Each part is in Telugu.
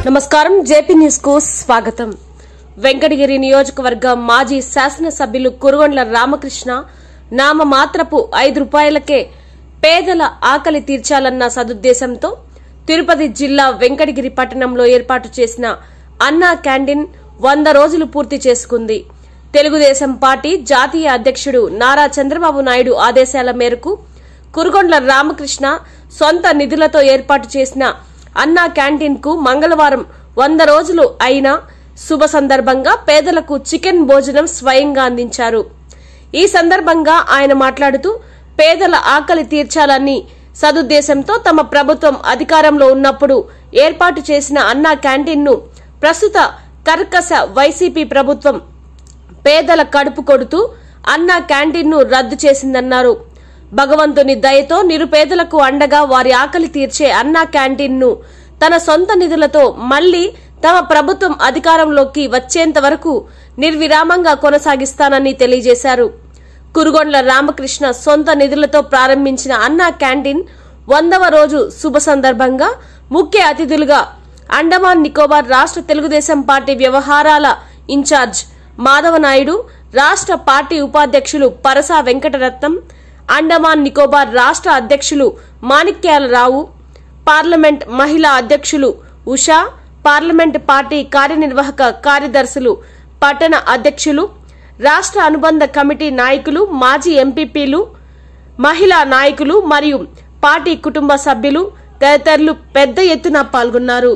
నమస్కారం జేపీ న్యూస్ కు స్వాగతం వెంకటగిరి నియోజకవర్గ మాజీ శాసనసభ్యులు కురుగొండ్ల రామకృష్ణ నామమాత్రపు ఐదు రూపాయలకే పేదల ఆకలి తీర్చాలన్న సదుద్దేశంతో తిరుపతి జిల్లా వెంకటగిరి పట్టణంలో ఏర్పాటు చేసిన అన్నా క్యాంటీన్ వంద రోజులు పూర్తి చేసుకుంది తెలుగుదేశం పార్టీ జాతీయ అధ్యక్షుడు నారా చంద్రబాబు నాయుడు ఆదేశాల మేరకు కురుగొండ్ల రామకృష్ణ సొంత నిధులతో ఏర్పాటు చేసిన అన్నా క్యాంటీన్ కు మంగళవారం వంద రోజులు అయిన శుభ సందర్భంగా పేదలకు చికెన్ భోజనం స్వయంగా అందించారు ఈ సందర్భంగా ఆయన మాట్లాడుతూ పేదల ఆకలి తీర్చాలని సదుద్దేశంతో తమ ప్రభుత్వం అధికారంలో ఉన్నప్పుడు ఏర్పాటు చేసిన అన్నా క్యాంటీన్ ను ప్రస్తుత కర్కశ వైసీపీ ప్రభుత్వం పేదల కడుపు కొడుతూ అన్నా క్యాంటీన్ ను రద్దు చేసిందన్నారు భగవంతుని దయతో నిరుపేదలకు అండగా వారి ఆకలి తీర్చే అన్నా క్యాంటీన్ ను తన సొంత నిధులతో మళ్లీ తమ ప్రభుత్వం అధికారంలోకి వచ్చేంత వరకు నిర్విరామంగా కొనసాగిస్తానని తెలియజేశారు కురుగొండ్ల రామకృష్ణ సొంత నిధులతో ప్రారంభించిన అన్నా క్యాంటీన్ వందవ రోజు శుభ సందర్భంగా ముఖ్య అతిథులుగా అండమాన్ నికోబార్ రాష్ట్ర తెలుగుదేశం పార్టీ వ్యవహారాల ఇన్ఛార్జ్ మాధవనాయుడు రాష్ట్ర పార్టీ ఉపాధ్యక్షులు పరసా వెంకటరత్నం అండమాన్ నికోబార్ రాష్ట్ర అధ్యక్షులు మాణిక్యాలరావు పార్లమెంట్ మహిళా అధ్యక్షులు ఉషా పార్లమెంట్ పార్టీ కార్యనిర్వాహక కార్యదర్శులు పట్టణ అధ్యక్షులు రాష్ట్ర అనుబంధ కమిటీ నాయకులు మాజీ ఎంపీపీలు మహిళా నాయకులు మరియు పార్టీ కుటుంబ సభ్యులు తదితరులు పెద్ద ఎత్తున పాల్గొన్నారు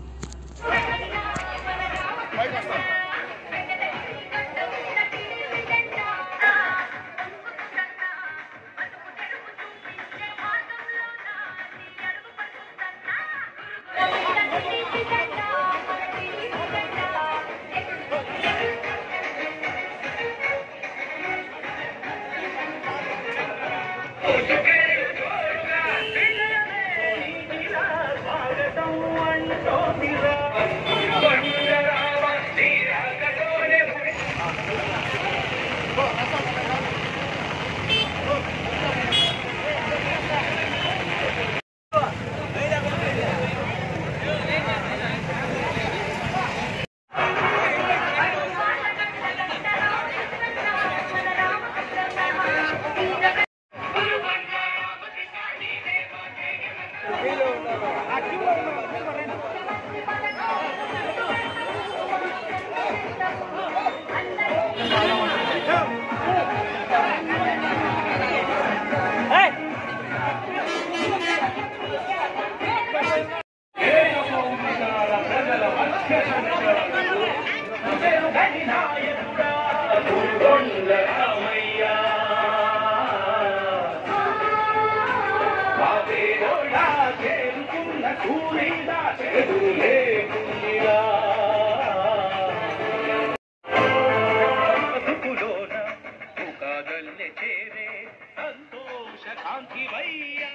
బతుకులోన ముఖాగల్లె చేరే సంతోష కాంతివయ్యా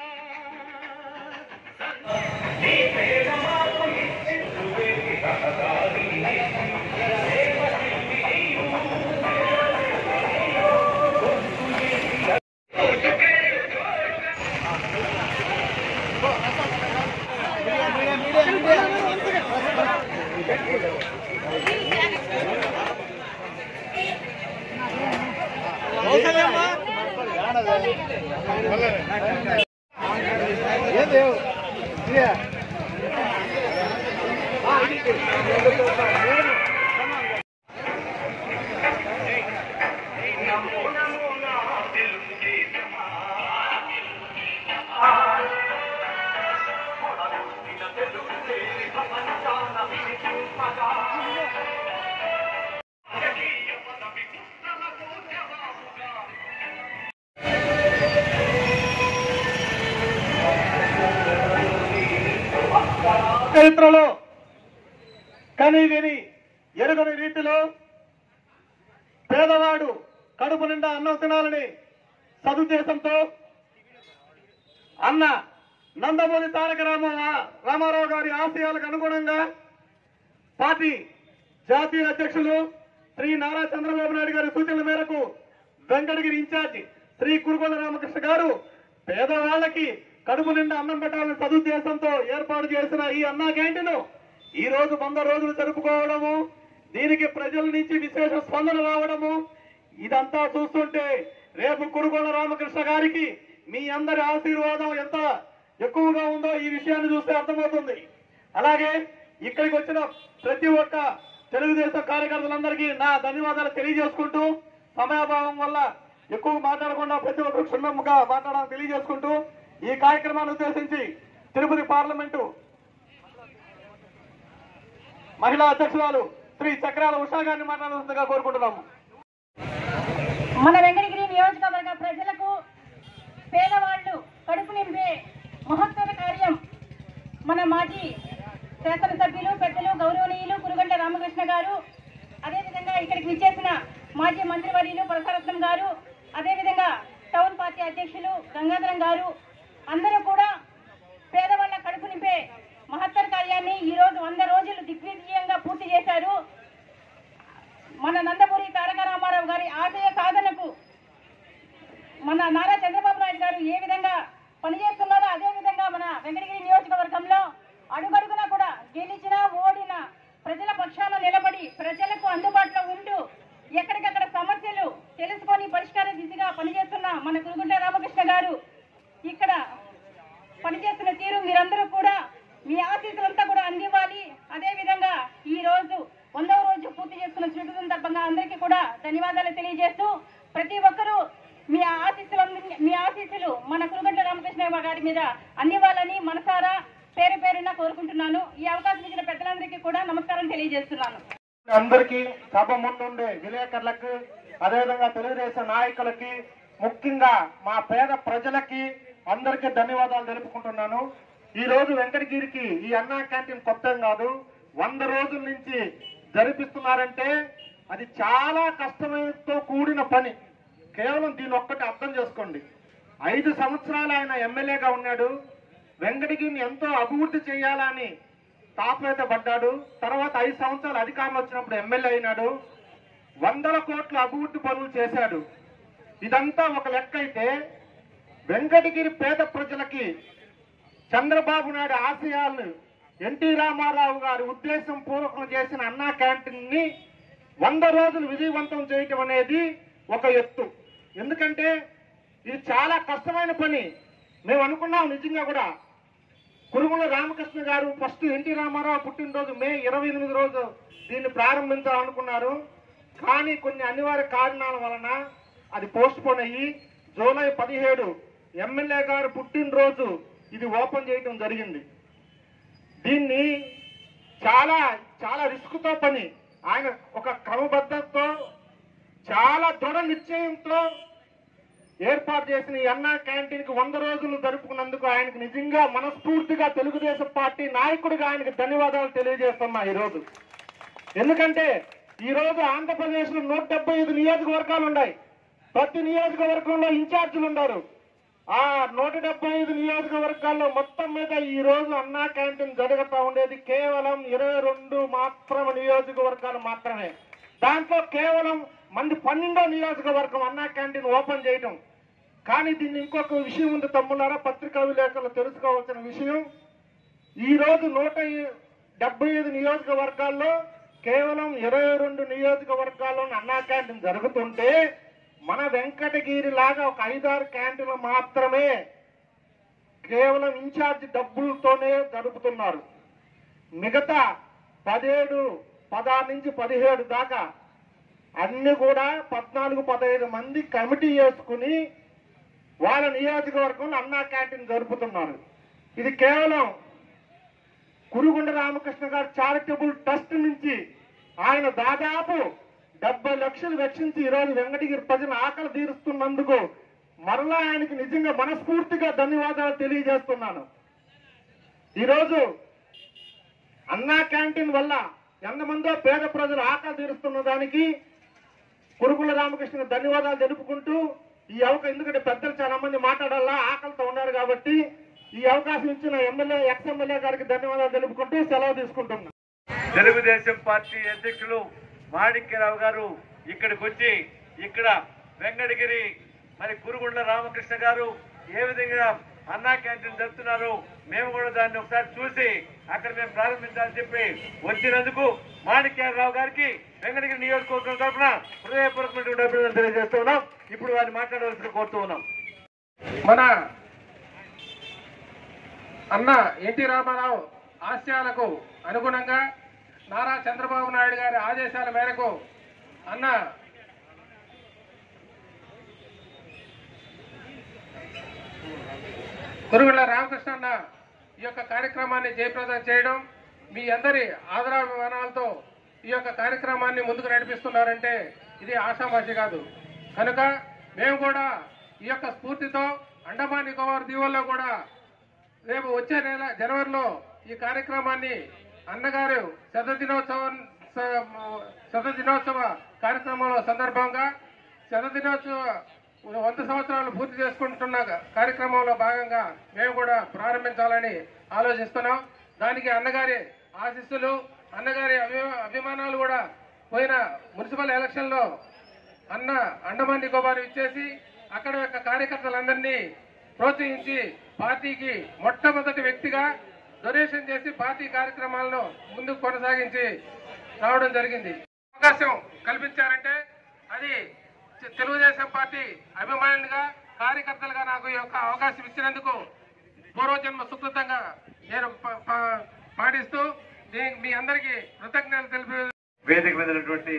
చరిత్రలో కని విని ఎరుగని రీతిలో పేదవాడు కడుపు నిండా అన్నం తినాలని సదుద్దేశంతో అన్న నందమూరి తారక రామ రామారావు గారి ఆశయాలకు అనుగుణంగా పార్టీ జాతీయ అధ్యక్షులు శ్రీ నారా చంద్రబాబు నాయుడు గారి సూచనల మేరకు వెంకటగిరి ఇన్ఛార్జి శ్రీ కురుగొండ రామకృష్ణ గారు పేదవాళ్ళకి కడుపు నిండా అన్నం పెట్టాలని సదుద్దేశంతో ఏర్పాటు చేసిన ఈ అన్నా క్యాంటీన్ ఈ రోజు వంద రోజులు జరుపుకోవడము దీనికి ప్రజల నుంచి విశేష స్పందన రావడము ఇదంతా చూస్తుంటే రేపు కురుగొండ రామకృష్ణ గారికి మీ అందరి ఆశీర్వాదం ఎంత ఎక్కువగా ఉందో ఈ విషయాన్ని చూస్తే అర్థమవుతుంది అలాగే ఇక్కడికి వచ్చిన ప్రతి ఒక్క తెలుగుదేశం కార్యకర్తలందరికీ నా ధన్యవాదాలు తెలియజేసుకుంటూ సమయాభావం వల్ల ఎక్కువ మాట్లాడకుండా ప్రతి ఒక్కరు క్షుణ్ణంగా మాట్లాడాలని తెలియజేసుకుంటూ ఈ కార్యక్రమాన్ని ఉద్దేశించి తిరుపతి పార్లమెంటు మహిళా అధ్యక్షురాలు శ్రీ చక్రాల ఉషా గారిని మాట్లాడాల్సిందిగా కోరుకుంటున్నాము మన వెంకటగిరి నియోజకవర్గ ప్రజలకు పేదవాళ్ళు కడుపు నింపే మహత్తర కార్యం మన మాజీ శాసనసభ్యులు పెద్దలు గౌరవనీయులు కురుగంట రామకృష్ణ గారు అదేవిధంగా ఇక్కడికి విచ్చేసిన మాజీ మంత్రివర్యులు పరసరత్నం గారు అదేవిధంగా టౌన్ పార్టీ అధ్యక్షులు గంగాధరం గారు అందరూ కూడా పేదవాళ్ళ కడుపు నింపే మహత్తర కార్యాన్ని ఈ రోజు వంద రోజులు దిగ్విజయంగా పూర్తి చేశారు మన నందమూరి తారక రామారావు గారి ఆశయ సాధనకు మన నారా చంద్రబాబు నాయుడు గారు ఏ విధంగా పనిచేస్తున్నారో అదే విధంగా మన వెంకటగిరి నియోజకవర్గంలో అడుగడుగునా కూడా గెలిచిన ఓడిన ప్రజల పక్షాన నిలబడి ప్రజలకు అందుబాటులో ఉంటూ ఎక్కడికక్కడ సమస్యలు తెలుసుకొని పరిష్కార దిశగా పనిచేస్తున్న మన కురుగుంట రామకృష్ణ గారు ఇక్కడ పనిచేస్తున్న తీరు మీరందరూ కూడా మీ ఆశీస్సులంతా కూడా అందివ్వాలి అదే విధంగా ఈ రోజు వందవ రోజు పూర్తి చేసుకున్న శుభ సందర్భంగా అందరికీ కూడా ధన్యవాదాలు తెలియజేస్తూ ప్రతి ఒక్కరూ మీ ఆశీస్సులు మీ ఆశీస్సులు మన కురుగంట రామకృష్ణ గారి మీద అందివ్వాలని మనసారా పేరు పేరున కోరుకుంటున్నాను ఈ అవకాశం ఇచ్చిన పెద్దలందరికీ కూడా నమస్కారం తెలియజేస్తున్నాను అందరికీ సభ ముందుండే విలేకరులకు అదేవిధంగా తెలుగుదేశం నాయకులకి ముఖ్యంగా మా పేద ప్రజలకి అందరికీ ధన్యవాదాలు తెలుపుకుంటున్నాను ఈ రోజు వెంకటగిరికి ఈ అన్నా క్యాంటీన్ కొత్త ఏం కాదు వంద రోజుల నుంచి జరిపిస్తున్నారంటే అది చాలా కష్టమైనతో కూడిన పని కేవలం దీని ఒక్కటి అర్థం చేసుకోండి ఐదు సంవత్సరాలు ఆయన ఎమ్మెల్యేగా ఉన్నాడు వెంకటగిరిని ఎంతో అభివృద్ధి చేయాలని తాపేత పడ్డాడు తర్వాత ఐదు సంవత్సరాలు అధికారంలో వచ్చినప్పుడు ఎమ్మెల్యే అయినాడు వందల కోట్ల అభివృద్ధి పనులు చేశాడు ఇదంతా ఒక లెక్క అయితే వెంకటగిరి పేద ప్రజలకి చంద్రబాబు నాయుడు ఆశయాలను ఎన్టీ రామారావు గారి ఉద్దేశం పూర్వకం చేసిన అన్నా క్యాంటీన్ ని వంద రోజులు విజయవంతం చేయటం అనేది ఒక ఎత్తు ఎందుకంటే ఇది చాలా కష్టమైన పని మేము అనుకున్నాం నిజంగా కూడా కురుగుల రామకృష్ణ గారు ఫస్ట్ ఎన్టీ రామారావు పుట్టినరోజు మే ఇరవై ఎనిమిది రోజు దీన్ని ప్రారంభించాలనుకున్నారు కానీ కొన్ని అనివార్య కారణాల వలన అది పోస్ట్ పోన్ అయ్యి జూలై పదిహేడు ఎమ్మెల్యే గారు పుట్టినరోజు ఇది ఓపెన్ చేయడం జరిగింది దీన్ని చాలా చాలా రిస్క్ తో పని ఆయన ఒక క్రమబద్ధతతో చాలా దృఢ నిశ్చయంతో ఏర్పాటు చేసిన ఈ అన్నా క్యాంటీన్ కి వంద రోజులు జరుపుకున్నందుకు ఆయనకు నిజంగా మనస్ఫూర్తిగా తెలుగుదేశం పార్టీ నాయకుడిగా ఆయనకు ధన్యవాదాలు తెలియజేస్తున్నా ఈ రోజు ఎందుకంటే ఈ రోజు ఆంధ్రప్రదేశ్ లో నూట డెబ్బై ఐదు నియోజకవర్గాలు ఉన్నాయి ప్రతి నియోజకవర్గంలో ఇన్ఛార్జీలు ఉన్నారు ఆ నూట డెబ్బై ఐదు నియోజకవర్గాల్లో మొత్తం మీద ఈ రోజు అన్నా క్యాంటీన్ జరుగుతూ ఉండేది కేవలం ఇరవై రెండు మాత్రం నియోజకవర్గాలు మాత్రమే దాంట్లో కేవలం మంది పన్నెండో నియోజకవర్గం అన్నా క్యాంటీన్ ఓపెన్ చేయటం కానీ దీన్ని ఇంకొక విషయం ఉంది తమ్ములారా పత్రికా విలేకరులు తెలుసుకోవాల్సిన విషయం ఈ రోజు నూట డెబ్బై ఐదు నియోజకవర్గాల్లో కేవలం ఇరవై రెండు నియోజకవర్గాల్లో అన్నా క్యాంటీన్ జరుగుతుంటే మన వెంకటగిరి లాగా ఒక ఐదారు క్యాంటీన్లు మాత్రమే కేవలం ఇన్ఛార్జ్ డబ్బులతోనే జరుపుతున్నారు మిగతా పదిహేడు పదహారు నుంచి పదిహేడు దాకా అన్ని కూడా పద్నాలుగు పదహైదు మంది కమిటీ వేసుకుని వాళ్ళ నియోజకవర్గంలో అన్నా క్యాంటీన్ జరుపుతున్నారు ఇది కేవలం కురుగుండ రామకృష్ణ గారు చారిటబుల్ ట్రస్ట్ నుంచి ఆయన దాదాపు డెబ్బై లక్షలు వెచ్చించి ఈరోజు వెంకటగిరి ప్రజల ఆకలి తీరుస్తున్నందుకు మరలా ఆయనకి నిజంగా మనస్ఫూర్తిగా ధన్యవాదాలు తెలియజేస్తున్నాను ఈరోజు అన్నా క్యాంటీన్ వల్ల ఎంతమందో పేద ప్రజలు ఆకలి తీరుస్తున్న దానికి కురుగుల రామకృష్ణ ధన్యవాదాలు తెలుపుకుంటూ ఈ అవకాశం ఎందుకంటే పెద్దలు చాలా మంది మాట్లాడాలా ఆకలితో ఉన్నారు కాబట్టి ఈ అవకాశం ఇచ్చిన ఎమ్మెల్యే ఎక్స్ ఎమ్మెల్యే గారికి ధన్యవాదాలు తెలుపుకుంటూ సెలవు తీసుకుంటున్నా తెలుగుదేశం పార్టీ అధ్యక్షులు మాణిక్యరావు గారు ఇక్కడికి వచ్చి ఇక్కడ వెంకటగిరి మరి కురుగుండ్ల రామకృష్ణ గారు ఏ విధంగా అన్నా క్యాంటీన్ జరుపుతున్నారు మేము కూడా దాన్ని ఒకసారి చూసి అక్కడ మేము ప్రారంభించాలని చెప్పి వచ్చినందుకు మాణిక్యాలరావు గారికి వెంకటగిరి నియోజకవర్గం తరఫున హృదయపూర్వకమైనటువంటి అభినందనలు తెలియజేస్తూ ఉన్నాం ఇప్పుడు వారిని మాట్లాడవలసిన కోరుతూ ఉన్నాం మన అన్న ఎన్టీ రామారావు ఆశయాలకు అనుగుణంగా నారా చంద్రబాబు నాయుడు గారి ఆదేశాల మేరకు అన్న కురుగుళ్ళ రామకృష్ణ అన్న ఈ యొక్క కార్యక్రమాన్ని జయప్రదం చేయడం మీ అందరి ఆదరాభిమానాలతో ఈ యొక్క కార్యక్రమాన్ని ముందుకు నడిపిస్తున్నారంటే ఇది ఆషామాషి కాదు కనుక మేము కూడా ఈ యొక్క స్ఫూర్తితో అండమాన్ నికోబార్ దీవుల్లో కూడా రేపు వచ్చే నెల జనవరిలో ఈ కార్యక్రమాన్ని అన్నగారు శత దినోత్సవం స- శత దినోత్సవ కార్యక్రమంలో సందర్భంగా శత దినోత్సవ వంద సంవత్సరాలు పూర్తి చేసుకుంటున్న కార్యక్రమంలో భాగంగా మేము కూడా ప్రారంభించాలని ఆలోచిస్తున్నాం దానికి అన్నగారి ఆశీస్సులు అన్నగారి అభి అభిమానాలు కూడా పోయిన మున్సిపల్ ఎలక్షన్లో అన్న అండమాన్ నికోబార్ ఇచ్చేసి అక్కడ యొక్క కార్యకర్తలందరినీ ప్రోత్సహించి పార్టీకి మొట్టమొదటి వ్యక్తిగా డొనేషన్ చేసి పార్టీ కార్యక్రమాలను ముందుకు కొనసాగించి రావడం జరిగింది అవకాశం కల్పించారంటే అది తె- తెలుగుదేశం పార్టీ అభిమానులుగా కార్యకర్తలుగా నాకు ఈ యొక్క అవకాశం ఇచ్చినందుకు పూర్వజన్మ సుకృతంగా నేను ప- ప- పాటిస్తూ దీనికి మీ అందరికీ కృతజ్ఞతలు తెలిపి వేదిక మీద ఉన్నటువంటి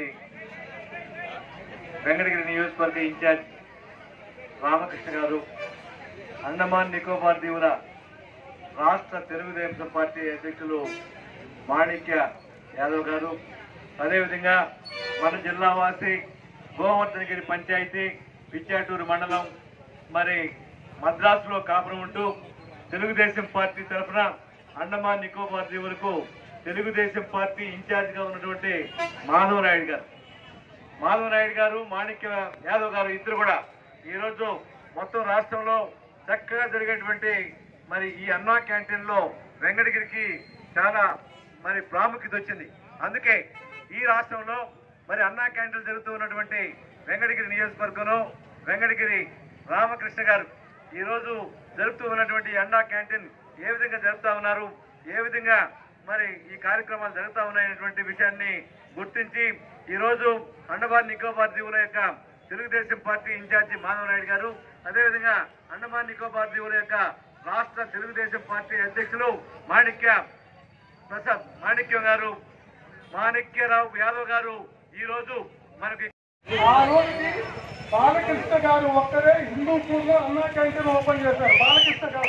వెంకటగిరి నియోజకవర్గ ఇన్ఛార్జ్ రామకృష్ణ గారు అండమాన్ నికోబార్ దీవుల రాష్ట్ర తెలుగుదేశం పార్టీ అధ్యక్షులు మాణిక్య యాదవ్ గారు అదేవిధంగా మన జిల్లా వాసి గోవర్ధనగిరి పంచాయతీ పిచ్చాటూరు మండలం మరి మద్రాసులో కాపురం ఉంటూ తెలుగుదేశం పార్టీ తరఫున అండమాన్ నికోబార్ దీవులకు తెలుగుదేశం పార్టీ ఇన్ఛార్జిగా ఉన్నటువంటి మాధవ నాయుడు గారు మాధవ నాయుడు గారు మాణిక్య యాదవ్ గారు ఇద్దరు కూడా ఈరోజు మొత్తం రాష్ట్రంలో చక్కగా జరిగేటువంటి మరి ఈ అన్నా క్యాంటీన్ లో వెంకటగిరికి చాలా మరి ప్రాముఖ్యత వచ్చింది అందుకే ఈ రాష్ట్రంలో మరి అన్నా క్యాంటీన్ జరుగుతూ ఉన్నటువంటి వెంకటగిరి నియోజకవర్గంలో వెంకటగిరి రామకృష్ణ గారు ఈ రోజు జరుపుతూ ఉన్నటువంటి ఈ అన్నా క్యాంటీన్ ఏ విధంగా జరుపుతా ఉన్నారు ఏ విధంగా మరి ఈ కార్యక్రమాలు జరుగుతా ఉన్నాయనేటువంటి విషయాన్ని గుర్తించి ఈ రోజు అండమాన్ నికోబార్ దీవుల యొక్క తెలుగుదేశం పార్టీ ఇన్ఛార్జి మాధవ నాయుడు గారు అదేవిధంగా అండమాన్ నికోబార్ దీవుల యొక్క రాష్ట్ర తెలుగుదేశం పార్టీ అధ్యక్షులు మాణిక్య ప్రసాద్ మాణిక్యం గారు మాణిక్యరావు యాదవ్ గారు ఈ రోజు మనకి ఆ రోజుకి బాలకృష్ణ గారు ఒక్కరే హిందూపూర్లో అన్నా క్యాంటీన్ ఓపెన్ చేశారు బాలకృష్ణ గారు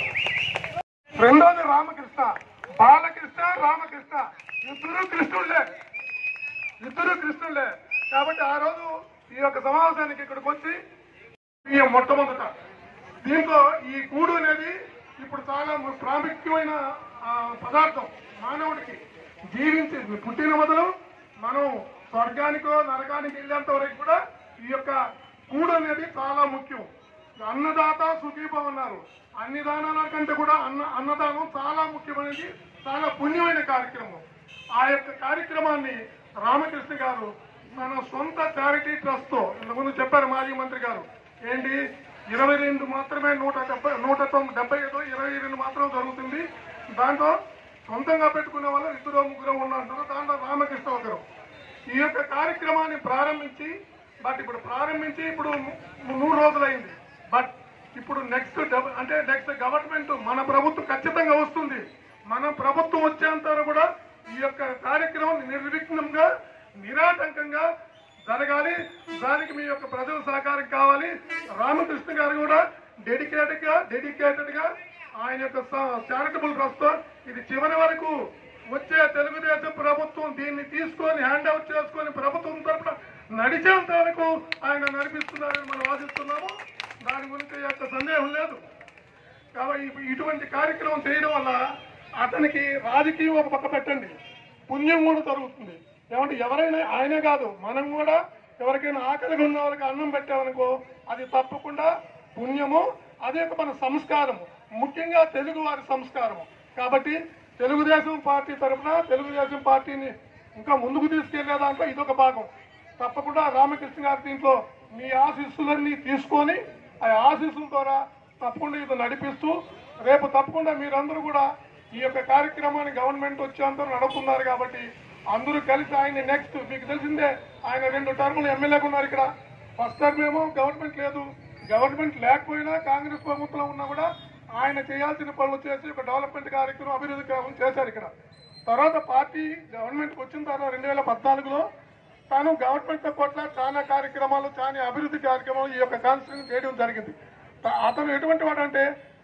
రెండోది రామకృష్ణ బాలకృష్ణ రామకృష్ణ ఇద్దరు కృష్ణుళ్ళే ఇద్దరు కృష్ణుళ్ళే కాబట్టి ఆ రోజు ఈ యొక్క సమావేశానికి ఇక్కడికి వచ్చి ఈ మొట్టమొదట దీంతో ఈ కూడు అనేది ఇప్పుడు చాలా ప్రాముఖ్యమైన ఆ, పదార్థం మానవుడికి జీవించి పుట్టిన మొదలు మనం స్వర్గానికో నరకానికి వెళ్ళేంత వరకు కూడా ఈ యొక్క కూడు అనేది చాలా ముఖ్యం అన్నదాత సుఖీభం అన్నారు అన్ని దానాల కంటే కూడా అన్న అన్నదానం చాలా ముఖ్యమైనది చాలా పుణ్యమైన కార్యక్రమం ఆ యొక్క కార్యక్రమాన్ని రామకృష్ణ గారు మన సొంత చారిటీ ట్రస్ట్ తో ఇంతకుముందు చెప్పారు మాజీ మంత్రి గారు ఏంటి ఇరవై రెండు మాత్రమే నూట డెబ్బై నూట తొమ్మిది డెబ్బై ఐదు ఇరవై రెండు మాత్రం జరుగుతుంది దాంట్లో సొంతంగా పెట్టుకునే వాళ్ళు ఇద్దరు ముగ్గురు ఉన్నారు దాంట్లో రామకృష్ణ ఒకరు ఈ యొక్క కార్యక్రమాన్ని ప్రారంభించి బట్ ఇప్పుడు ప్రారంభించి ఇప్పుడు ము- మూడు రోజులైంది బట్ ఇప్పుడు నెక్స్ట్ అంటే నెక్స్ట్ గవర్నమెంట్ మన ప్రభుత్వం ఖచ్చితంగా వస్తుంది మన ప్రభుత్వం వచ్చేంత వరకు కూడా ఈ యొక్క కార్యక్రమం నిర్విఘ్నంగా నిరాటంకంగా జరగాలి దానికి మీ యొక్క ప్రజల సహకారం కావాలి రామకృష్ణ గారు కూడా డెడికేటెడ్ గా డెడికేటెడ్ గా ఆయన యొక్క చారిటబుల్ ట్రస్ట్ ఇది చివరి వరకు వచ్చే తెలుగుదేశం ప్రభుత్వం దీన్ని తీసుకొని హ్యాండ్ అవుట్ చేసుకొని ప్రభుత్వం తరఫున నడిచేంత వరకు ఆయన నడిపిస్తున్నారని మనం ఆశిస్తున్నాము దాని గురించి యొక్క సందేహం లేదు కాబట్టి ఇ- ఇటువంటి కార్యక్రమం చేయడం వల్ల అతనికి రాజకీయం ఒక పక్క పెట్టండి పుణ్యం కూడా జరుగుతుంది ఏమంటే ఎవరైనా ఆయనే కాదు మనం కూడా ఎవరికైనా ఆకలిగా ఉన్న వాళ్ళకి అన్నం పెట్టామనుకో అది తప్పకుండా పుణ్యము అదే మన సంస్కారము ముఖ్యంగా తెలుగు వారి సంస్కారము కాబట్టి తెలుగుదేశం పార్టీ తరఫున తెలుగుదేశం పార్టీని ఇంకా ముందుకు తీసుకెళ్లే దాంట్లో ఇదొక భాగం తప్పకుండా రామకృష్ణ గారి దీంట్లో మీ ఆశీస్సులన్నీ తీసుకొని ఆ ఆశీస్సుల ద్వారా తప్పకుండా ఇది నడిపిస్తూ రేపు తప్పకుండా మీరందరూ కూడా ఈ యొక్క కార్యక్రమాన్ని గవర్నమెంట్ వచ్చేంత నడుపుతున్నారు కాబట్టి అందరూ కలిసి ఆయన నెక్స్ట్ మీకు తెలిసిందే ఆయన రెండు టర్ములు ఎమ్మెల్యేగా ఉన్నారు ఇక్కడ ఫస్ట్ టర్మ్ ఏమో గవర్నమెంట్ లేదు గవర్నమెంట్ లేకపోయినా కాంగ్రెస్ ప్రభుత్వంలో ఉన్నా కూడా ఆయన చేయాల్సిన పనులు చేసి ఒక డెవలప్మెంట్ కార్యక్రమం అభివృద్ధి కార్యక్రమం చేశారు ఇక్కడ తర్వాత పార్టీ గవర్నమెంట్కి వచ్చిన తర్వాత రెండు వేల పద్నాలుగులో తాను గవర్నమెంట్ తో పట్ల చాలా కార్యక్రమాలు చాలా అభివృద్ధి కార్యక్రమాలు ఈ యొక్క కాన్స్టిట్యూషన్ చేయడం జరిగింది త- అతను ఎటువంటి వాడంటే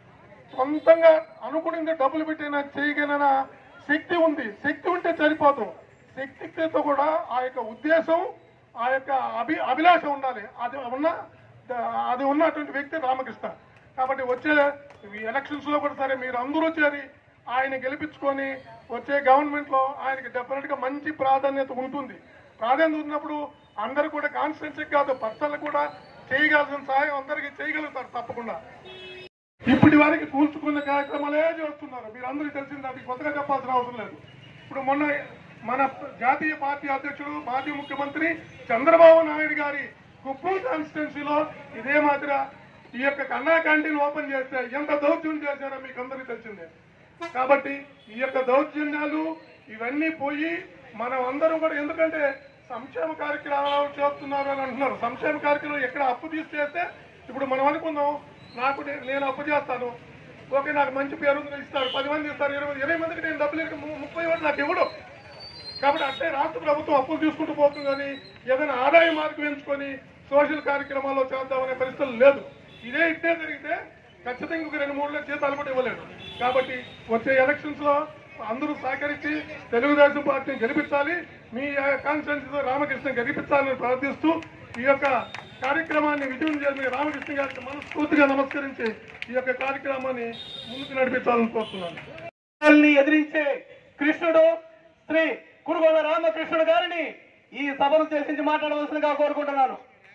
సొంతంగా అనుకునింది డబ్బులు పెట్టిన చేయగలిగిన శక్తి ఉంది శక్తి ఉంటే సరిపోదు శక్తితో కూడా ఆ యొక్క ఉద్దేశం ఆ యొక్క అభి అభిలాష ఉండాలి అది ఉన్న అది ఉన్నటువంటి వ్యక్తి రామకృష్ణ కాబట్టి వచ్చే ఎలక్షన్స్ లో కూడా సరే మీరు అందరూ చేరి ఆయన గెలిపించుకొని వచ్చే గవర్నమెంట్ లో ఆయనకి డెఫినెట్ గా మంచి ప్రాధాన్యత ఉంటుంది ప్రాధాన్యత ఉన్నప్పుడు అందరూ కూడా కాన్స్టిట్యున్సీ కాదు పర్సన్లు కూడా చేయగలసిన సహాయం అందరికీ చేయగలుగుతారు తప్పకుండా ఇప్పటి వరకు కూల్చుకున్న కార్యక్రమాలే చేస్తున్నారు మీరు అందరికీ తెలిసింది అది కొత్తగా చెప్పాల్సిన అవసరం లేదు ఇప్పుడు మొన్న మన జాతీయ పార్టీ అధ్యక్షుడు మాజీ ముఖ్యమంత్రి చంద్రబాబు నాయుడు గారి కుప్పం కాన్స్టిట్యున్సీలో ఇదే మాదిర ఈ యొక్క కన్నా క్యాంటీన్ ఓపెన్ చేస్తే ఎంత దౌర్జన్యం చేశారో మీకు అందరికీ తెలిసిందే కాబట్టి ఈ యొక్క దౌర్జన్యాలు ఇవన్నీ పోయి మనం అందరం కూడా ఎందుకంటే సంక్షేమ కార్యక్రమాలు చేస్తున్నారు అని అంటున్నారు సంక్షేమ కార్యక్రమం ఎక్కడ అప్పు తీసి చేస్తే ఇప్పుడు మనం అనుకుందాం నాకు నే- నేను అప్పు చేస్తాను ఓకే నాకు మంచి పేరు ఇస్తారు పది మంది ఇస్తారు ఇరవై ఇరవై మందికి నేను డబ్బులు ఇవ్వక ము- ముప్పై వాడు నాకు ఇవ్వడు కాబట్టి అంటే రాష్ట్ర ప్రభుత్వం అప్పులు తీసుకుంటూ పోతుంది కానీ ఏదైనా ఆదాయ మార్గం ఎంచుకొని సోషల్ కార్యక్రమాల్లో చేద్దామనే పరిస్థితులు లేదు ఇదే ఇట్టే జరిగితే ఖచ్చితంగా ఒక రెండు మూడు జీతాలు కూడా ఇవ్వలేదు కాబట్టి వచ్చే ఎలక్షన్స్ లో అందరూ సహకరించి తెలుగుదేశం పార్టీని గెలిపించాలి మీ కాన్స్టిట్యూన్సీతో రామకృష్ణ గెలిపించాలని ప్రార్థిస్తూ ఈ యొక్క కార్యక్రమాన్ని విజయం చేసిన రామకృష్ణ గారికి మనస్ఫూర్తిగా నమస్కరించి ఈ యొక్క కార్యక్రమాన్ని ముందుకు నడిపించాలని కోరుతున్నాను వాళ్ళని ఎదిరించే కృష్ణుడు శ్రీ కురుగొండ రామకృష్ణుడు గారిని ఈ సభను ఉద్దేశించి మాట్లాడవలసిందిగా కోరుకుంటున్నాను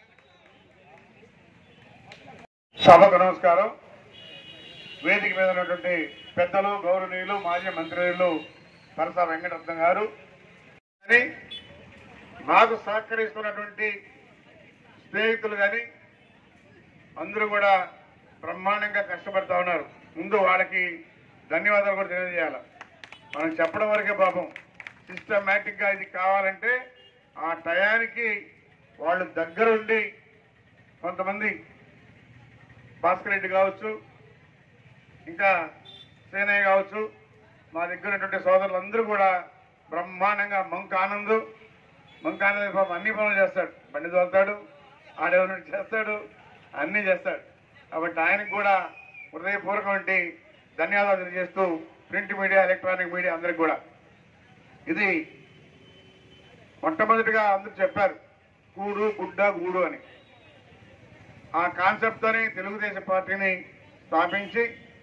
సభకు నమస్కారం వేదిక మీద ఉన్నటువంటి పెద్దలు గౌరవనీయులు మాజీ మంత్రులు పరస వెంకటరత్నం గారు కానీ నాకు సహకరిస్తున్నటువంటి స్నేహితులు కానీ అందరూ కూడా బ్రహ్మాండంగా కష్టపడతా ఉన్నారు ముందు వాళ్ళకి ధన్యవాదాలు కూడా తెలియజేయాలి మనం చెప్పడం వరకే పాపం సిస్టమేటిక్ గా ఇది కావాలంటే ఆ టయానికి వాళ్ళు దగ్గరుండి కొంతమంది భాస్కర్ రెడ్డి కావచ్చు ఇంకా సేనయ్య కావచ్చు మా దగ్గర ఉన్నటువంటి సోదరులందరూ కూడా బ్రహ్మాండంగా మంక్ ఆనంద్ మంక్ ఆనంద్ పాపం అన్ని పనులు చేస్తాడు బండి తోలుతాడు ఆడేవాళ్ళు చేస్తాడు అన్నీ చేస్తాడు కాబట్టి ఆయనకు కూడా హృదయపూర్వకమైన ధన్యవాదాలు తెలియజేస్తూ ప్రింట్ మీడియా ఎలక్ట్రానిక్ మీడియా అందరికి కూడా ఇది మొట్టమొదటిగా అందరూ చెప్పారు కూడు గుడ్డ గూడు అని ఆ కాన్సెప్ట్ తోని తెలుగుదేశం పార్టీని స్థాపించి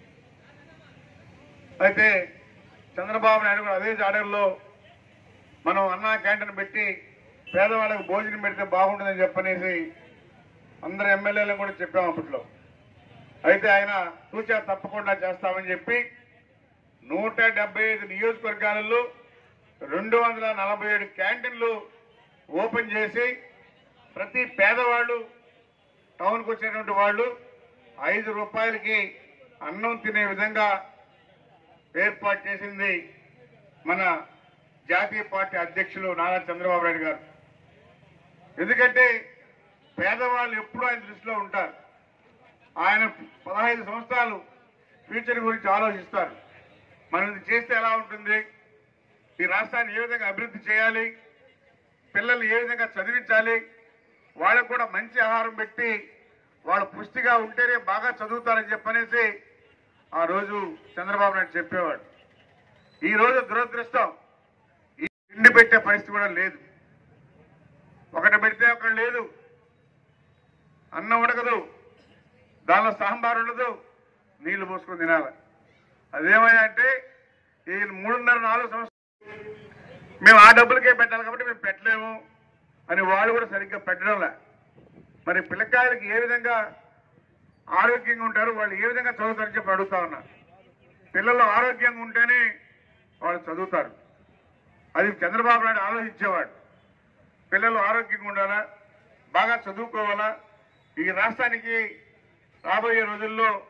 అయితే చంద్రబాబు నాయుడు కూడా అదే జాడర్లో మనం అన్నా క్యాంటీన్ పెట్టి పేదవాళ్ళకు భోజనం పెడితే బాగుంటుందని చెప్పనేసి అందరు ఎమ్మెల్యేలను కూడా చెప్పాం అప్పట్లో అయితే ఆయన సూచన తప్పకుండా చేస్తామని చెప్పి నూట డెబ్బై ఐదు నియోజకవర్గాలలో రెండు వందల నలభై ఏడు క్యాంటీన్లు ఓపెన్ చేసి ప్రతి పేదవాళ్ళు టౌన్కి వచ్చినటువంటి వాళ్ళు ఐదు రూపాయలకి అన్నం తినే విధంగా ఏర్పాటు చేసింది మన జాతీయ పార్టీ అధ్యక్షులు నారా చంద్రబాబు నాయుడు గారు ఎందుకంటే పేదవాళ్ళు ఎప్పుడూ ఆయన దృష్టిలో ఉంటారు ఆయన పదహైదు సంవత్సరాలు ఫ్యూచర్ గురించి ఆలోచిస్తారు మనం ఇది చేస్తే ఎలా ఉంటుంది ఈ రాష్ట్రాన్ని ఏ విధంగా అభివృద్ధి చేయాలి పిల్లల్ని ఏ విధంగా చదివించాలి వాళ్ళకు కూడా మంచి ఆహారం పెట్టి వాళ్ళు పుష్టిగా ఉంటేనే బాగా చదువుతారని చెప్పనేసి ఆ రోజు చంద్రబాబు నాయుడు చెప్పేవాడు ఈ రోజు దురదృష్టం ఈ తిండి పెట్టే పరిస్థితి కూడా లేదు ఒకటి పెడితే ఒకటి లేదు అన్నం ఉడకదు దానిలో సాంబార్ ఉండదు నీళ్లు పోసుకొని తినాలి అదేమయ్యా అంటే ఈ మూడున్నర నాలుగు సంవత్సరాలు మేము ఆ డబ్బులకే పెట్టాలి కాబట్టి మేము పెట్టలేము అని వాళ్ళు కూడా సరిగ్గా పెట్టడంలే మరి పిల్లకాయలకి ఏ విధంగా ఆరోగ్యంగా ఉంటారు వాళ్ళు ఏ విధంగా చదువుతారని చెప్పి అడుగుతా ఉన్నా పిల్లలు ఆరోగ్యంగా ఉంటేనే వాళ్ళు చదువుతారు అది చంద్రబాబు నాయుడు ఆలోచించేవాడు పిల్లలు ఆరోగ్యంగా ఉండాలా బాగా చదువుకోవాలా ఈ రాష్ట్రానికి రాబోయే రోజుల్లో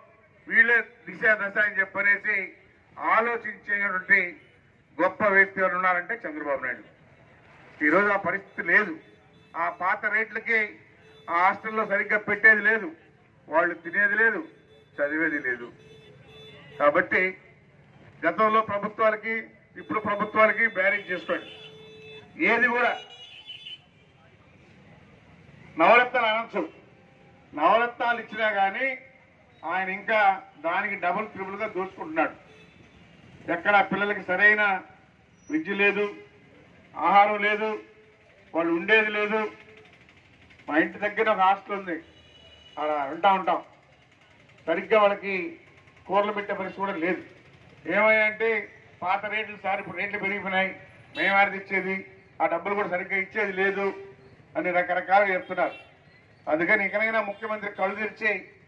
వీళ్ళే దిశ దశ అని చెప్పనేసి ఆలోచించేటువంటి గొప్ప వ్యక్తి ఎవరు ఉన్నారంటే చంద్రబాబు నాయుడు ఈరోజు ఆ పరిస్థితి లేదు ఆ పాత రేట్లకి ఆ హాస్టల్లో సరిగ్గా పెట్టేది లేదు వాళ్ళు తినేది లేదు చదివేది లేదు కాబట్టి గతంలో ప్రభుత్వాలకి ఇప్పుడు ప్రభుత్వాలకి బ్యారేజ్ చేసుకోండి ఏది కూడా నవరత్నాలు అనొచ్చు నవరత్నాలు ఇచ్చినా కానీ ఆయన ఇంకా దానికి డబుల్ ట్రిపుల్ గా దోచుకుంటున్నాడు ఎక్కడ పిల్లలకి సరైన విద్య లేదు ఆహారం లేదు వాళ్ళు ఉండేది లేదు మా ఇంటి దగ్గర ఒక హాస్టల్ ఉంది అక్కడ వింటా ఉంటాం సరిగ్గా వాళ్ళకి కూరలు పెట్టే పరిస్థితి కూడా లేదు ఏమయ్యంటే పాత రేట్లు సార్ ఇప్పుడు రేట్లు పెరిగిపోయినాయి మేము ఆడిది ఇచ్చేది ఆ డబ్బులు కూడా సరిగ్గా ఇచ్చేది లేదు అని రకరకాలుగా చెప్తున్నారు అందుకని ఇకనైనా ముఖ్యమంత్రి కళ్ళు తెరిచి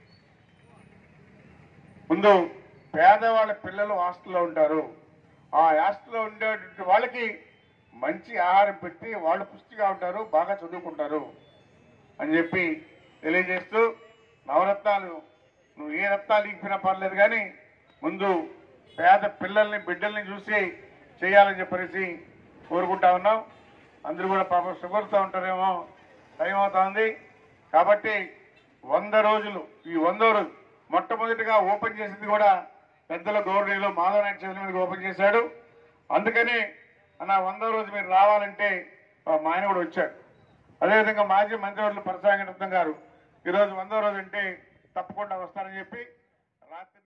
ముందు పేదవాళ్ళ పిల్లలు హాస్టల్లో ఉంటారు ఆ హాస్టల్లో ఉండేటువంటి వాళ్ళకి మంచి ఆహారం పెట్టి వాళ్ళు పుష్టిగా ఉంటారు బాగా చదువుకుంటారు అని చెప్పి తెలియజేస్తూ నవరత్నాలు నువ్వు ఏ రత్నాలు ఇప్పినా పర్లేదు కానీ ముందు పేద పిల్లల్ని బిడ్డల్ని చూసి చేయాలని చెప్పేసి కోరుకుంటా ఉన్నాం అందరూ కూడా పాపం షుగర్తో ఉంటారేమో టైం అవుతోంది కాబట్టి వంద రోజులు ఈ వందో రోజు మొట్టమొదటిగా ఓపెన్ చేసింది కూడా పెద్దల గౌరవనీయులు మాధవ నాయుడు చేతుల మీద ఓపెన్ చేశాడు అందుకని అన్న వందో రోజు మీరు రావాలంటే మా ఆయన కూడా వచ్చాడు అదేవిధంగా మాజీ మంత్రివర్యులు పరసాంగరత్నం గారు ఈరోజు వందో రోజు అంటే తప్పకుండా వస్తారని చెప్పి రాత్రి